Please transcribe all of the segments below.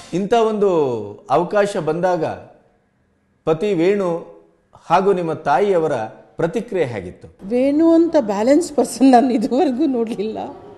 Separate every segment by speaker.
Speaker 1: ಇಂಥ ಒಂದು ಅವಕಾಶ ಬಂದಾಗ ಪತಿ ವೇಣು ಹಾಗೂ ನಿಮ್ಮ ತಾಯಿಯವರ ಪ್ರತಿಕ್ರಿಯೆ ಹೇಗಿತ್ತು
Speaker 2: ವೇಣು ಅಂತ ಬ್ಯಾಲೆನ್ಸ್ ಪರ್ಸನ್ ನಾನು ಇದುವರೆಗೂ ನೋಡಲಿಲ್ಲ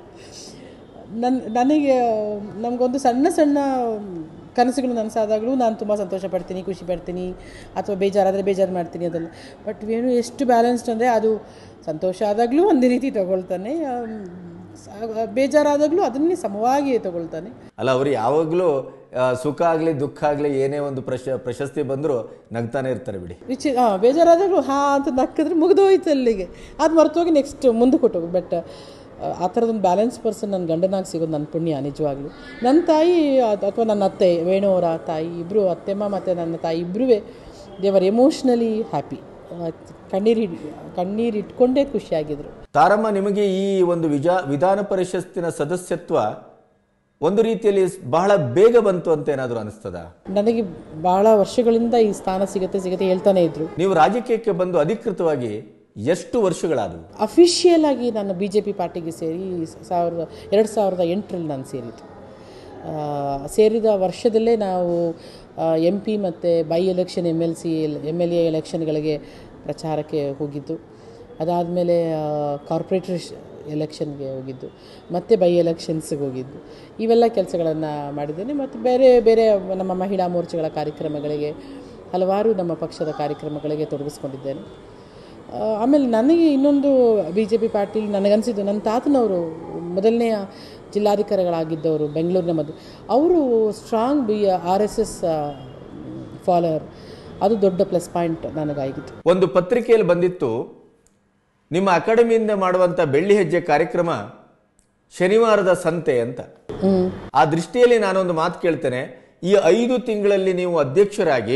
Speaker 2: ನನ್ನ ನನಗೆ ನಮಗೊಂದು ಸಣ್ಣ ಸಣ್ಣ ಕನಸುಗಳು ನನಸಾದಾಗಲೂ ನಾನು ತುಂಬ ಸಂತೋಷ ಪಡ್ತೀನಿ ಖುಷಿ ಪಡ್ತೀನಿ ಅಥವಾ ಬೇಜಾರಾದರೆ ಬೇಜಾರು ಮಾಡ್ತೀನಿ ಅದೆಲ್ಲ ಬಟ್ ವೇಣು ಎಷ್ಟು ಬ್ಯಾಲೆನ್ಸ್ಡ್ ಅಂದರೆ ಅದು ಸಂತೋಷ ಆದಾಗಲೂ ಒಂದೇ ರೀತಿ ತಗೊಳ್ತಾನೆ ಆಮ್, ಸ- ಬೇಜಾರಾದಾಗಲೂ ಅದನ್ನೇ ಸಮವಾಗಿ ತಗೊಳ್ತಾನೆ
Speaker 1: ಅಲ್ಲ ಅವರು ಯಾವಾಗಲೂ ಆ, ಸುಖ ಆಗಲಿ ದುಃಖ ಆಗಲಿ ಏನೇ ಒಂದು ಪ್ರಶ ಪ್ರಶಸ್ತಿ ಬಂದರೂ ನಗ್ತಾನೆ ಇರ್ತಾರೆ ಬಿಡಿ
Speaker 2: ವಿಚಿ ಹಾಂ ಬೇಜಾರಾದಾಗಲೂ ಹಾಂ ಅಂತ ನಕ್ಕಿದ್ರೆ ಮುಗಿದೋಯ್ತು ಅಲ್ಲಿಗೆ ಅದು ಮರ್ತೋಗಿ ನೆಕ್ಸ್ಟ್ ಮುಂದಕ್ಕೆ ಕೊಟ್ಟೋಗಿ ಬಟ್ ಆ ಥರದೊಂದು ಬ್ಯಾಲೆನ್ಸ್ ಪರ್ಸನ್ ನನ್ನ ಗಂಡನಾಗಿ ಸಿಗೋದು ನನ್ನ ಪುಣ್ಯ ನಿಜವಾಗ್ಲೂ ನನ್ನ ತಾಯಿ ಅದ್- ಅಥವಾ ನನ್ನ ಅತ್ತೆ ವೇಣು ಅವರ ತಾಯಿ ಇಬ್ಬರು ಅತ್ತೆಮ್ಮ ಮತ್ತು ನನ್ನ ತಾಯಿ ಇಬ್ಬರೂ ದೇವರ್ ಎಮೋಷ್ನಲಿ ಹ್ಯಾಪಿ ಕಣ್ಣೀರು ಹಿಡ್ ಕಣ್ಣೀರು ಇಟ್ಕೊಂಡೇ ಖುಷಿಯಾಗಿದ್ರು
Speaker 1: ತಾರಮ್ಮ ನಿಮಗೆ ಈ ಒಂದು ವಿಜಾ ವಿಧಾನ ಪರಿಷತ್ತಿನ ಸದಸ್ಯತ್ವ ಒಂದು ರೀತಿಯಲ್ಲಿ ಬಹಳ ಬೇಗ ಬಂತು ಅಂತ ಏನಾದರೂ ಅನಿಸ್ತದ
Speaker 2: ನನಗೆ ಭಾಳ ವರ್ಷಗಳಿಂದ ಈ ಸ್ಥಾನ ಸಿಗುತ್ತೆ ಸಿಗುತ್ತೆ ಹೇಳ್ತಾನೆ ಇದ್ರು
Speaker 1: ನೀವು ರಾಜಕೀಯಕ್ಕೆ ಬಂದು ಅಧಿಕೃತವಾಗಿ ಎಷ್ಟು ವರ್ಷಗಳಾದವು
Speaker 2: ಅಫಿಷಿಯಲ್ ಆಗಿ ನಾನು ಬಿ ಜೆ ಪಿ ಪಾರ್ಟಿಗೆ ಸೇರಿ ಸಾವಿರದ ಎರಡು ಸಾವಿರದ ಎಂಟರಲ್ಲಿ ನಾನು ಸೇರಿದ್ದು ಆ, ಸೇರಿದ ವರ್ಷದಲ್ಲೇ ನಾವು ಎಂ ಪಿ ಮತ್ತು by election M L C M L A ಎಲೆಕ್ಷನ್ಗಳಿಗೆ ಪ್ರಚಾರಕ್ಕೆ ಹೋಗಿದ್ದು ಅದಾದಮೇಲೆ ಕಾರ್ಪೊರೇಟರ್ ಎಲೆಕ್ಷನ್ಗೆ ಹೋಗಿದ್ದು ಮತ್ತು ಬೈ ಎಲೆಕ್ಷನ್ಸ್ಗೆ ಹೋಗಿದ್ದು ಇವೆಲ್ಲ ಕೆಲಸಗಳನ್ನು ಮಾಡಿದ್ದೇನೆ ಮತ್ತು ಬೇರೆ ಬೇರೆ ನಮ್ಮ ಮಹಿಳಾ ಮೋರ್ಚಾಗಳ ಕಾರ್ಯಕ್ರಮಗಳಿಗೆ ಹಲವಾರು ನಮ್ಮ ಪಕ್ಷದ ಕಾರ್ಯಕ್ರಮಗಳಿಗೆ ತೊಡಗಿಸ್ಕೊಂಡಿದ್ದೇನೆ ಆ, ಆಮೇಲೆ ನನಗೆ ಇನ್ನೊಂದು ಬಿ ಜೆ ಪಿ ಪಾರ್ಟಿಲಿ ನನಗನ್ಸಿದ್ದು ನನ್ನ ತಾತನವರು ಮೊದಲನೆಯ ಜಿಲ್ಲಾಧಿಕಾರಿಗಳಾಗಿದ್ದವರು ಬೆಂಗಳೂರಿನ ಮದ್ದು ಅವರು strong B R S S follower ಅದು ದೊಡ್ಡ ಪ್ಲಸ್ ಪಾಯಿಂಟ್ ನನಗಾಗಿತ್ತು
Speaker 1: ಒಂದು ಪತ್ರಿಕೆಯಲ್ಲಿ ಬಂದಿತ್ತು ನಿಮ್ಮ ಅಕಾಡೆಮಿಯಿಂದ ಮಾಡುವಂಥ ಬೆಳ್ಳಿ ಹೆಜ್ಜೆ ಕಾರ್ಯಕ್ರಮ ಶನಿವಾರದ ಸಂತೆ ಅಂತ
Speaker 2: ಹ್ಞೂ
Speaker 1: ಆ ದೃಷ್ಟಿಯಲ್ಲಿ ನಾನೊಂದು ಮಾತು ಕೇಳ್ತೇನೆ ಈ ಐದು ತಿಂಗಳಲ್ಲಿ ನೀವು ಅಧ್ಯಕ್ಷರಾಗಿ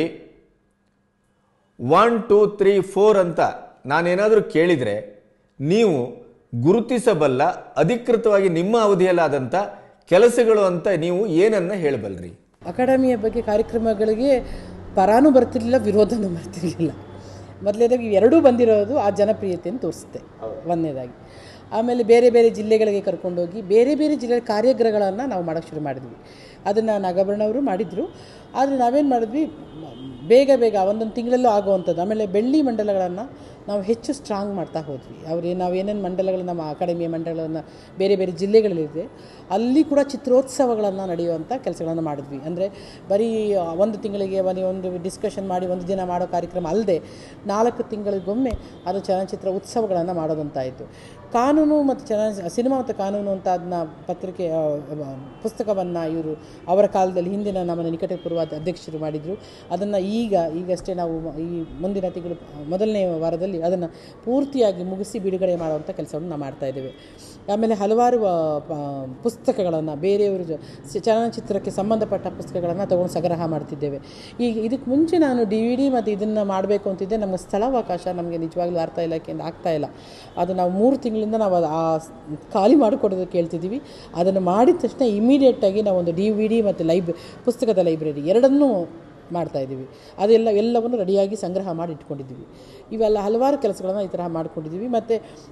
Speaker 1: ಒನ್ ಟೂ ತ್ರೀ ಫೋರ್ ಅಂತ ನಾನೇನಾದರೂ ಕೇಳಿದರೆ ನೀವು ಗುರುತಿಸಬಲ್ಲ ಅಧಿಕೃತವಾಗಿ ನಿಮ್ಮ ಅವಧಿಯಲ್ಲಾದಂಥ ಕೆಲಸಗಳು ಅಂತ ನೀವು ಏನನ್ನ ಹೇಳಬಲ್ರಿ
Speaker 2: ಅಕಾಡೆಮಿಯ ಬಗ್ಗೆ ಕಾರ್ಯಕ್ರಮಗಳಿಗೆ ಪರಾನೂ ಬರ್ತಿರ್ಲಿಲ್ಲ ವಿರೋಧನೂ ಬರ್ತಿರಲಿಲ್ಲ ಮೊದಲನೇದಾಗಿ ಎರಡೂ ಬಂದಿರೋದು ಆ ಜನಪ್ರಿಯತೆಯನ್ನು ತೋರಿಸುತ್ತೆ ಒಂದನೇದಾಗಿ ಆಮೇಲೆ ಬೇರೆ ಬೇರೆ ಜಿಲ್ಲೆಗಳಿಗೆ ಕರ್ಕೊಂಡೋಗಿ ಬೇರೆ ಬೇರೆ ಜಿಲ್ಲೆಯ ಕಾರ್ಯಾಗ್ರಹಗಳನ್ನು ನಾವು ಮಾಡೋಕ್ಕೆ ಶುರು ಮಾಡಿದ್ವಿ ಅದನ್ನು ನಾಗಾಭರಣವರು ಮಾಡಿದರು ಆದರೆ ನಾವೇನು ಮಾಡಿದ್ವಿ ಬೇಗ ಬೇಗ ಒಂದೊಂದು ತಿಂಗಳಲ್ಲೂ ಆಗುವಂಥದ್ದು ಆಮೇಲೆ ಬೆಳ್ಳಿ ಮಂಡಲಗಳನ್ನು ನಾವು ಹೆಚ್ಚು ಸ್ಟ್ರಾಂಗ್ ಮಾಡ್ತಾ ಹೋದ್ವಿ ಅವ್ರು ನಾವು ಏನೇನು ಮಂಡಲಗಳು ನಮ್ಮ ಅಕಾಡೆಮಿಯ ಮಂಡಲಗಳನ್ನು ಬೇರೆ ಬೇರೆ ಜಿಲ್ಲೆಗಳಲ್ಲಿದೆ ಅಲ್ಲಿ ಕೂಡ ಚಿತ್ರೋತ್ಸವಗಳನ್ನು ನಡೆಯುವಂಥ ಕೆಲಸಗಳನ್ನು ಮಾಡಿದ್ವಿ ಅಂದರೆ ಬರೀ ಒಂದು ತಿಂಗಳಿಗೆ ಬರೀ ಒಂದು ಡಿಸ್ಕಷನ್ ಮಾಡಿ ಒಂದು ದಿನ ಮಾಡೋ ಕಾರ್ಯಕ್ರಮ ಅಲ್ಲದೆ ನಾಲ್ಕು ತಿಂಗಳಿಗೊಮ್ಮೆ ಅದು ಚಲನಚಿತ್ರ ಉತ್ಸವಗಳನ್ನು ಮಾಡೋದಂತಾಯಿತು ಕಾನೂನು ಮತ್ತು ಚಲನ ಸಿನಿಮಾ ಮತ್ತು ಕಾನೂನು ಅಂತ ಅದನ್ನ ಪತ್ರಿಕೆ ಪುಸ್ತಕವನ್ನು ಇವರು ಅವರ ಕಾಲದಲ್ಲಿ ಹಿಂದಿನ ನಮ್ಮ ನಿಕಟಪೂರ್ವ ಅಧ್ಯಕ್ಷರು ಮಾಡಿದರು ಅದನ್ನು ಈಗ ಈಗಷ್ಟೇ ನಾವು ಈ ಮುಂದಿನ ತಿಂಗಳು ಮೊದಲನೇ ವಾರದಲ್ಲಿ ಅದನ್ನು ಪೂರ್ತಿಯಾಗಿ ಮುಗಿಸಿ ಬಿಡುಗಡೆ ಮಾಡುವಂಥ ಕೆಲಸವನ್ನು ನಾವು ಮಾಡ್ತಾ ಇದ್ದೇವೆ ಆಮೇಲೆ ಹಲವಾರು ಆ, ಪ- ಪುಸ್ತಕಗಳನ್ನು ಬೇರೆಯವರು ಜ- ಸ- ಚಲನಚಿತ್ರಕ್ಕೆ ಸಂಬಂಧಪಟ್ಟ ಪುಸ್ತಕಗಳನ್ನು ತಗೊಂಡು ಸಂಗ್ರಹ ಮಾಡ್ತಿದ್ದೇವೆ ಈಗ ಇದಕ್ಕೆ ಮುಂಚೆ ನಾನು ಡಿ ವಿ ಡಿ ಮತ್ತು ಇದನ್ನು ಮಾಡಬೇಕು ಅಂತಿದ್ದೆ ನಮಗೆ ಸ್ಥಳಾವಕಾಶ ನಮಗೆ ನಿಜವಾಗ್ಲೂ ವಾರ್ತಾ ಇಲಾಖೆಯಿಂದ ಆಗ್ತಾ ಇಲ್ಲ ಅದು ನಾವು ಮೂರು ತಿಂಗಳಿಂದ ನಾವು ಅದು ಆ ಸ್- ಖಾಲಿ ಮಾಡಿಕೊಡೋದಕ್ಕೆ ಕೇಳ್ತಿದ್ದೀವಿ ಅದನ್ನು ಮಾಡಿದ ತಕ್ಷಣ ಇಮಿಡಿಯೇಟಾಗಿ ನಾವು ಒಂದು ಡಿ ವಿ ಡಿ ಮತ್ತು ಲೈಬ್ ಪುಸ್ತಕದ ಲೈಬ್ರರಿ ಎರಡನ್ನೂ ಮಾಡ್ತಾ ಇದ್ದೀವಿ ಅದೆಲ್ಲ ಎಲ್ಲವನ್ನು ರೆಡಿಯಾಗಿ ಸಂಗ್ರಹ ಮಾಡಿ ಇಟ್ಕೊಂಡಿದ್ದೀವಿ ಇವೆಲ್ಲ ಹಲವಾರು ಕೆಲಸಗಳನ್ನು ಈ ತರಹ ಮಾಡ್ಕೊಂಡಿದ್ದೀವಿ ಮತ್ತು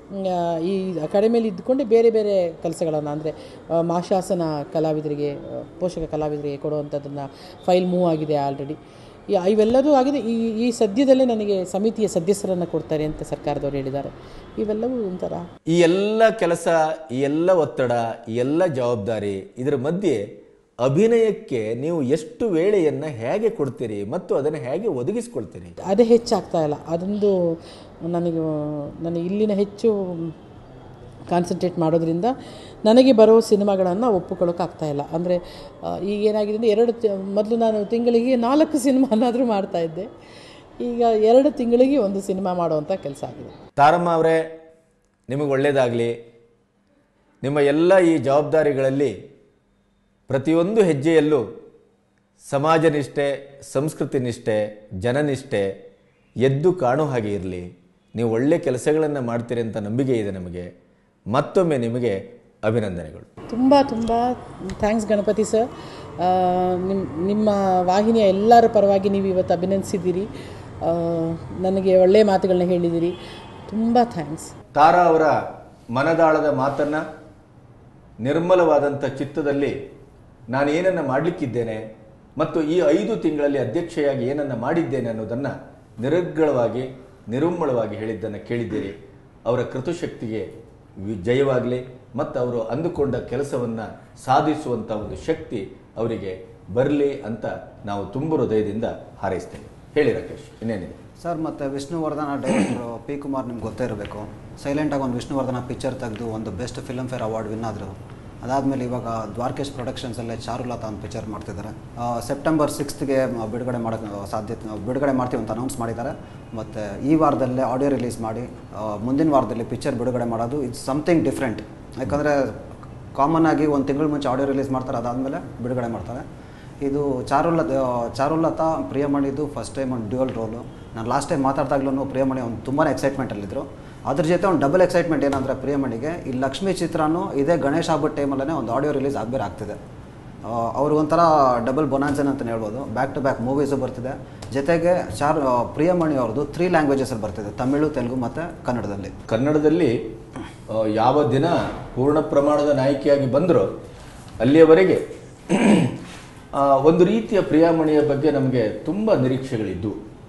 Speaker 2: ಈ ಅಕಾಡೆಮಿಯಲ್ಲಿ ಇದ್ದುಕೊಂಡೆ ಬೇರೆ ಬೇರೆ ಕೆಲಸಗಳನ್ನು ಅಂದರೆ ಮಾಶಾಸನ ಕಲಾವಿದರಿಗೆ ಆ, ಪೋಷಕ ಕಲಾವಿದರಿಗೆ ಕೊಡುವಂಥದ್ದನ್ನು ಫೈಲ್ ಮೂವ್ ಆಗಿದೆ ಆಲ್ರೆಡಿ ಇವೆಲ್ಲದೂ ಆಗಿದೆ ಈ ಈ ಸದ್ಯದಲ್ಲೇ ನನಗೆ ಸಮಿತಿಯ ಸದಸ್ಯರನ್ನು ಕೊಡ್ತಾರೆ ಅಂತ ಸರ್ಕಾರದವರು ಹೇಳಿದ್ದಾರೆ ಇವೆಲ್ಲವೂ ಒಂಥರ
Speaker 1: ಈ ಎಲ್ಲ ಕೆಲಸ ಈ ಎಲ್ಲ ಒತ್ತಡ ಈ ಎಲ್ಲ ಜವಾಬ್ದಾರಿ ಇದರ ಮಧ್ಯೆ ಅಭಿನಯಕ್ಕೆ ನೀವು ಎಷ್ಟು ವೇಳೆಯನ್ನ ಹೇಗೆ ಕೊಡ್ತೀರಿ ಮತ್ತು ಅದನ್ನು ಹೇಗೆ ಒದಗಿಸ್ಕೊಳ್ತೀರಿ
Speaker 2: ಅದೇ ಹೆಚ್ಚಾಗ್ತಾ ಇಲ್ಲ ಅದೊಂದು ನನಗೆ ನನಗೆ ಇಲ್ಲಿನ ಹೆಚ್ಚು ಕಾನ್ಸಂಟ್ರೇಟ್ ಮಾಡೋದ್ರಿಂದ ನನಗೆ ಬರೋ ಸಿನಿಮಾಗಳನ್ನು ಒಪ್ಪಿಕೊಳ್ಳೋಕ್ಕಾಗ್ತಾ ಇಲ್ಲ ಅಂದರೆ ಈಗ ಏನಾಗಿದೆ ಅಂದರೆ ಎರಡು ತಿ- ಮೊದಲು ನಾನು ತಿಂಗಳಿಗೆ ನಾಲ್ಕು ಸಿನಿಮಾನಾದರೂ ಮಾಡ್ತಾಯಿದ್ದೆ ಈಗ ಎರಡು ತಿಂಗಳಿಗೆ ಒಂದು ಸಿನಿಮಾ ಮಾಡುವಂಥ ಕೆಲಸ ಆಗಿದೆ
Speaker 1: ತಾರಮ್ಮ ಅವರೇ ನಿಮಗೆ ಒಳ್ಳೆಯದಾಗಲಿ ನಿಮ್ಮ ಎಲ್ಲ ಈ ಜವಾಬ್ದಾರಿಗಳಲ್ಲಿ ಪ್ರತಿಯೊಂದು ಹೆಜ್ಜೆಯಲ್ಲೂ ಸಮಾಜ ನಿಷ್ಠೆ ಸಂಸ್ಕೃತಿ ನಿಷ್ಠೆ ಜನನಿಷ್ಠೆ ಎದ್ದು ಕಾಣೋ ಹಾಗೆ ಇರಲಿ ನೀವು ಒಳ್ಳೆ ಕೆಲಸಗಳನ್ನು ಮಾಡ್ತೀರಿ ಅಂತ ನಂಬಿಕೆ ಇದೆ ನಮಗೆ ಮತ್ತೊಮ್ಮೆ ನಿಮಗೆ ಅಭಿನಂದನೆಗಳು
Speaker 2: ತುಂಬ ತುಂಬ ಥ್ಯಾಂಕ್ಸ್ ಗಣಪತಿ ಸರ್ ನಿಮ್ಮ ನಿಮ್ಮ ವಾಹಿನಿಯ ಎಲ್ಲರ ಪರವಾಗಿ ನೀವು ಇವತ್ತು ಅಭಿನಂದಿಸಿದ್ದೀರಿ ಆ, ನನಗೆ ಒಳ್ಳೆಯ ಮಾತುಗಳನ್ನ ಹೇಳಿದ್ದೀರಿ ತುಂಬ ಥ್ಯಾಂಕ್ಸ್
Speaker 1: ತಾರಾ ಅವರ ಮನದಾಳದ ಮಾತನ್ನ ನಿರ್ಮಲವಾದಂಥ ಚಿತ್ತದಲ್ಲಿ ನಾನು ಏನನ್ನ ಮಾಡಲಿಕ್ಕಿದ್ದೇನೆ ಮತ್ತು ಈ ಐದು ತಿಂಗಳಲ್ಲಿ ಅಧ್ಯಕ್ಷೆಯಾಗಿ ಏನನ್ನ ಮಾಡಿದ್ದೇನೆ ಅನ್ನೋದನ್ನು ನಿರರ್ಗಳವಾಗಿ ನಿರುಮ್ಮಳವಾಗಿ ಹೇಳಿದ್ದನ್ನು ಕೇಳಿದ್ದೀರಿ ಅವರ ಕೃತಶಕ್ತಿಗೆ ಜಯವಾಗಲಿ ಮತ್ತು ಅವರು ಅಂದುಕೊಂಡ ಕೆಲಸವನ್ನು ಸಾಧಿಸುವಂಥ ಒಂದು ಶಕ್ತಿ ಅವರಿಗೆ ಬರಲಿ ಅಂತ ನಾವು ತುಂಬ ಹೃದಯದಿಂದ ಹಾರೈಸ್ತೇವೆ ಹೇಳಿ ರಾಕೇಶ್ ಇನ್ನೇನಿದೆ
Speaker 3: ಸರ್ ಮತ್ತು ವಿಷ್ಣುವರ್ಧನ ಡೈರೆಕ್ಟರ್ ಪಿ ಕುಮಾರ್ ನಿಮ್ಗೆ ಗೊತ್ತೇ ಇರಬೇಕು ಸೈಲೆಂಟಾಗಿ ಒಂದು ವಿಷ್ಣುವರ್ಧನ ಪಿಕ್ಚರ್ ತೆಗೆದು ಒಂದು best Filmfare award win ಆದರು ಅದಾದಮೇಲೆ ಇವಾಗ ದ್ವಾರಕೇಶ್ ಪ್ರೊಡಕ್ಷನ್ಸಲ್ಲೇ ಚಾರುಲತಾ ಒಂದು ಪಿಕ್ಚರ್ ಮಾಡ್ತಿದ್ದಾರೆ ಆ, ಸೆಪ್ಟೆಂಬರ್ ಸಿಕ್ಸ್ತ್ಗೆ ಬಿಡುಗಡೆ ಮಾಡೋಕ್ಕೆ ಸಾಧ್ಯತೆ ಬಿಡುಗಡೆ ಮಾಡ್ತೀವಿ ಅಂತ ಅನೌನ್ಸ್ ಮಾಡಿದ್ದಾರೆ ಮತ್ತು ಈ ವಾರದಲ್ಲೇ ಆಡಿಯೋ ರಿಲೀಸ್ ಮಾಡಿ ಆ, ಮುಂದಿನ ವಾರದಲ್ಲಿ ಪಿಕ್ಚರ್ ಬಿಡುಗಡೆ ಮಾಡೋದು ಇಟ್ಸ್ ಸಮಥಿಂಗ್ ಡಿಫ್ರೆಂಟ್ ಯಾಕಂದರೆ ಕಾಮನ್ ಆಗಿ ಒಂದು ತಿಂಗಳ ಮುಂಚೆ ಆಡಿಯೋ ರಿಲೀಸ್ ಮಾಡ್ತಾರೆ ಅದಾದಮೇಲೆ ಬಿಡುಗಡೆ ಮಾಡ್ತಾರೆ ಇದು ಚಾರುಲತ ಚಾರುಲತಾ ಪ್ರಿಯಮಣಿದು ಫಸ್ಟ್ ಟೈಮ್ ಒಂದು ಡ್ಯೂಯಲ್ ರೋಲು ನಾನು ಲಾಸ್ಟ್ ಟೈಮ್ ಮಾತಾಡ್ದಾಗ್ಲೂ ಪ್ರಿಯಮಣಿ ಒಂದು ತುಂಬಾ ಎಕ್ಸೈಟ್ಮೆಂಟಲ್ಲಿದ್ದರು ಅದ್ರ ಜೊತೆ ಒಂದು ಡಬಲ್ ಎಕ್ಸೈಟ್ಮೆಂಟ್ ಏನಂದರೆ ಪ್ರಿಯಮಣಿಗೆ ಈ ಲಕ್ಷ್ಮೀ ಚಿತ್ರನೂ ಇದೇ ಗಣೇಶ ಹಬ್ಬದ ಟೈಮಲ್ಲೇ ಒಂದು ಆಡಿಯೋ ರಿಲೀಸ್ ಆಗಬೇರೆ ಆಗ್ತಿದೆ ಅವರು ಒಂಥರ ಡಬಲ್ ಬೊನಾನ್ಸನ್ ಅಂತ ಹೇಳ್ಬೋದು ಬ್ಯಾಕ್ ಟು ಬ್ಯಾಕ್ ಮೂವೀಸು ಬರ್ತಿದೆ ಜೊತೆಗೆ ಚಾರ್ ಆ, ಪ್ರಿಯಮಣಿ ಅವ್ರದ್ದು ತ್ರೀ ಲ್ಯಾಂಗ್ವೇಜಸಲ್ಲಿ ಬರ್ತಿದೆ ತಮಿಳು ತೆಲುಗು ಮತ್ತು ಕನ್ನಡದಲ್ಲಿ
Speaker 1: ಕನ್ನಡದಲ್ಲಿ ಆ, ಯಾವ ದಿನ ಪೂರ್ಣ ಪ್ರಮಾಣದ ನಾಯಕಿಯಾಗಿ ಬಂದರೋ ಅಲ್ಲಿಯವರೆಗೆ ಆ, ಒಂದು ರೀತಿಯ ಪ್ರಿಯಾಮಣಿಯ ಬಗ್ಗೆ ನಮಗೆ ತುಂಬ ನಿರೀಕ್ಷೆಗಳಿದ್ದು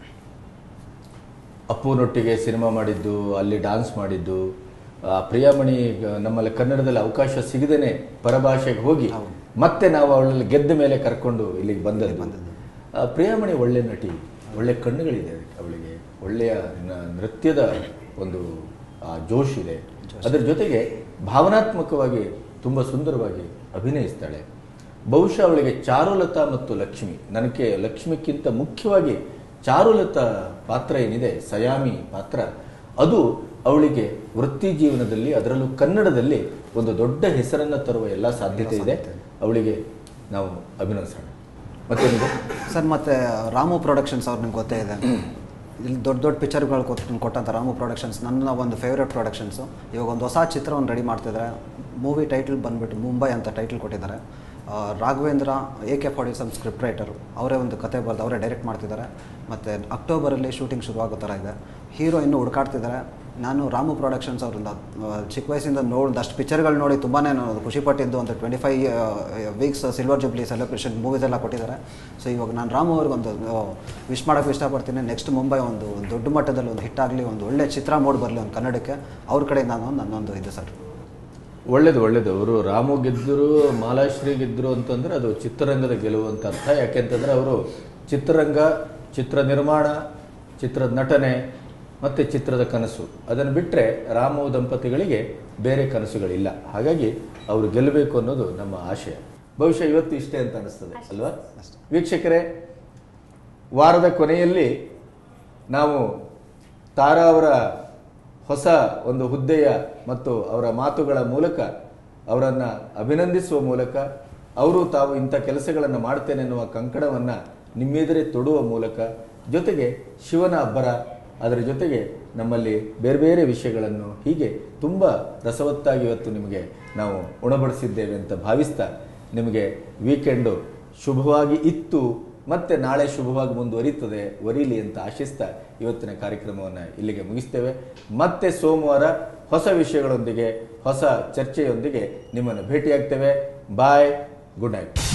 Speaker 1: ಅಪ್ಪುನೊಟ್ಟಿಗೆ ಸಿನಿಮಾ ಮಾಡಿದ್ದು ಅಲ್ಲಿ ಡಾನ್ಸ್ ಮಾಡಿದ್ದು ಆ ಪ್ರಿಯಾಮಣಿ ಗ- ನಮ್ಮಲ್ಲಿ ಕನ್ನಡದಲ್ಲಿ ಅವಕಾಶ ಸಿಗದೇನೆ ಪರಭಾಷೆಗೆ ಹೋಗಿ ಮತ್ತೆ ನಾವು ಅವಳಲ್ಲಿ ಗೆದ್ದ ಮೇಲೆ ಕರ್ಕೊಂಡು ಇಲ್ಲಿಗೆ ಬಂದದ್ದು ಆ ಪ್ರಿಯಾಮಣಿ ಒಳ್ಳೆ ನಟಿ ಒಳ್ಳೆ ಕಣ್ಣುಗಳಿದೆ ಅವಳಿಗೆ ಒಳ್ಳೆಯ ನ- ನೃತ್ಯದ ಒಂದು ಆ, ಜೋಶ್ ಇದೆ ಅದರ ಜೊತೆಗೆ ಭಾವನಾತ್ಮಕವಾಗಿ ತುಂಬ ಸುಂದರವಾಗಿ ಅಭಿನಯಿಸ್ತಾಳೆ ಬಹುಶಃ ಅವಳಿಗೆ ಚಾರುಲತಾ ಮತ್ತು ಲಕ್ಷ್ಮಿ ನನಗೆ ಲಕ್ಷ್ಮಿಕ್ಕಿಂತ ಮುಖ್ಯವಾಗಿ ಚಾರುಲತಾ ಪಾತ್ರ ಏನಿದೆ ಸಯಾಮಿ ಪಾತ್ರ ಅದು ಅವಳಿಗೆ ವೃತ್ತಿ ಜೀವನದಲ್ಲಿ ಅದರಲ್ಲೂ ಕನ್ನಡದಲ್ಲಿ ಒಂದು ದೊಡ್ಡ ಹೆಸರನ್ನು ತರುವ ಎಲ್ಲ ಸಾಧ್ಯತೆ ಇದೆ ಅವಳಿಗೆ ನಾವು ಅಭಿನಂದಿಸೋಣ ಮತ್ತೇನಿದೆ
Speaker 3: ಸರ್ ಮತ್ತು ರಾಮು ಪ್ರೊಡಕ್ಷನ್ಸ್ ಅವ್ರು ನಿಮ್ಗೆ ಗೊತ್ತೇ ಇದೆ ಇಲ್ಲಿ ದೊಡ್ಡ ದೊಡ್ಡ ಪಿಕ್ಚರ್ಗಳು ಕೊಟ್ಟು ಕೊಟ್ಟಂಥ ರಾಮು ಪ್ರೊಡಕ್ಷನ್ಸ್ ನನ್ನ ಒಂದು ಫೇವ್ರೆಟ್ ಪ್ರೊಡಕ್ಷನ್ಸು ಇವಾಗ ಒಂದು ಹೊಸ ಚಿತ್ರವನ್ನು ರೆಡಿ ಮಾಡ್ತಿದ್ದಾರೆ ಮೂವಿ ಟೈಟಲ್ ಬಂದ್ಬಿಟ್ಟು ಮುಂಬೈ ಅಂತ ಟೈಟಲ್ ಕೊಟ್ಟಿದ್ದಾರೆ ಆ, Raghavendra A K forty some script writer ಅವರೇ ಒಂದು ಕತೆ ಬರೆದು ಅವರೇ ಡೈರೆಕ್ಟ್ ಮಾಡ್ತಿದ್ದಾರೆ ಮತ್ತು ಅಕ್ಟೋಬರಲ್ಲಿ ಶೂಟಿಂಗ್ ಶುರುವಾಗೋ ಥರ ಇದೆ ಹೀರೋ ಇನ್ನೂ ಹುಡುಕಾಡ್ತಿದ್ದಾರೆ ನಾನು ರಾಮು ಪ್ರೊಡಕ್ಷನ್ಸ್ ಅವರಿಂದ ಆ, ಚಿಕ್ಕ ವಯಸ್ಸಿಂದ ನೋಡಿ ಅಷ್ಟು ಪಿಕ್ಚರ್ಗಳು ನೋಡಿ ತುಂಬಾ ನಾನು ಖುಷಿಪಟ್ಟಿದ್ದು ಅಂತ twenty five weeks silver jubilee celebration movies ಎಲ್ಲ ಕೊಟ್ಟಿದ್ದಾರೆ ಸೊ ಇವಾಗ ನಾನು ರಾಮು ಅವ್ರಿಗೊಂದು ವಿಶ್ ಮಾಡೋಕ್ಕೆ ಇಷ್ಟಪಡ್ತೀನಿ ನೆಕ್ಸ್ಟ್ ಮುಂಬೈ ಒಂದು ದೊಡ್ಡ ಮಟ್ಟದಲ್ಲಿ ಒಂದು ಹಿಟ್ ಆಗಲಿ ಒಂದು ಒಳ್ಳೆ ಚಿತ್ರ ಮೂಡಿ ಬರಲಿ ಒಂದು ಕನ್ನಡಕ್ಕೆ ಅವ್ರ ಕಡೆಯಿಂದ ನಾನು ನನ್ನೊಂದು ಇದು ಸರ್
Speaker 1: ಒಳ್ಳೇದು ಒಳ್ಳೇದು ಅವರು ರಾಮು ಗೆದ್ದರು ಮಾಲಾಶ್ರೀ ಗೆದ್ದರು ಅಂತಂದ್ರೆ ಅದು ಚಿತ್ರರಂಗದ ಗೆಲುವು ಅಂತ ಅರ್ಥ ಯಾಕೆಂತಂದ್ರೆ ಅವರು ಚಿತ್ರರಂಗ ಚಿತ್ರ ನಿರ್ಮಾಣ ಚಿತ್ರದ ನಟನೆ ಮತ್ತು ಚಿತ್ರದ ಕನಸು ಅದನ್ನು ಬಿಟ್ಟರೆ ರಾಮು ದಂಪತಿಗಳಿಗೆ ಬೇರೆ ಕನಸುಗಳಿಲ್ಲ ಹಾಗಾಗಿ ಅವರು ಗೆಲ್ಲಬೇಕು ಅನ್ನೋದು ನಮ್ಮ ಆಶಯ ಬಹುಶಃ ಇವತ್ತು ಇಷ್ಟೇ ಅಂತ ಅನಿಸ್ತದೆ ಅಲ್ವಾ ವೀಕ್ಷಕರೇ ವಾರದ ಕೊನೆಯಲ್ಲಿ ನಾವು ತಾರಾ ಅವರ ಹೊಸ ಒಂದು ಹುದ್ದೆಯ ಮತ್ತು ಅವರ ಮಾತುಗಳ ಮೂಲಕ ಅವರನ್ನು ಅಭಿನಂದಿಸುವ ಮೂಲಕ ಅವರು ತಾವು ಇಂಥ ಕೆಲಸಗಳನ್ನು ಮಾಡ್ತೇನೆ ಎನ್ನುವ ಕಂಕಣವನ್ನು ನಿಮ್ಮೆದುರೇ ತೊಡುವ ಮೂಲಕ ಜೊತೆಗೆ ಶಿವನ ಅಬ್ಬರ ಅದರ ಜೊತೆಗೆ ನಮ್ಮಲ್ಲಿ ಬೇರೆ ಬೇರೆ ವಿಷಯಗಳನ್ನು ಹೀಗೆ ತುಂಬ ರಸವತ್ತಾಗಿ ಇವತ್ತು ನಿಮಗೆ ನಾವು ಉಣಬಡಿಸಿದ್ದೇವೆ ಅಂತ ಭಾವಿಸ್ತಾ ನಿಮಗೆ ವೀಕೆಂಡು ಶುಭವಾಗಿ ಇತ್ತು ಮತ್ತೆ ನಾಳೆ ಶುಭವಾಗಿ ಮುಂದುವರಿತದೆ ವರೀಲಿ ಅಂತ ಆಶಿಸ್ತಾ ಇವತ್ತಿನ ಕಾರ್ಯಕ್ರಮವನ್ನು ಇಲ್ಲಿಗೆ ಮುಗಿಸ್ತೇವೆ ಮತ್ತೆ ಸೋಮವಾರ ಹೊಸ ವಿಷಯಗಳೊಂದಿಗೆ ಹೊಸ ಚರ್ಚೆಯೊಂದಿಗೆ ನಿಮ್ಮನ್ನು ಭೇಟಿಯಾಗ್ತೇವೆ ಬಾಯ್ ಗುಡ್ ನೈಟ್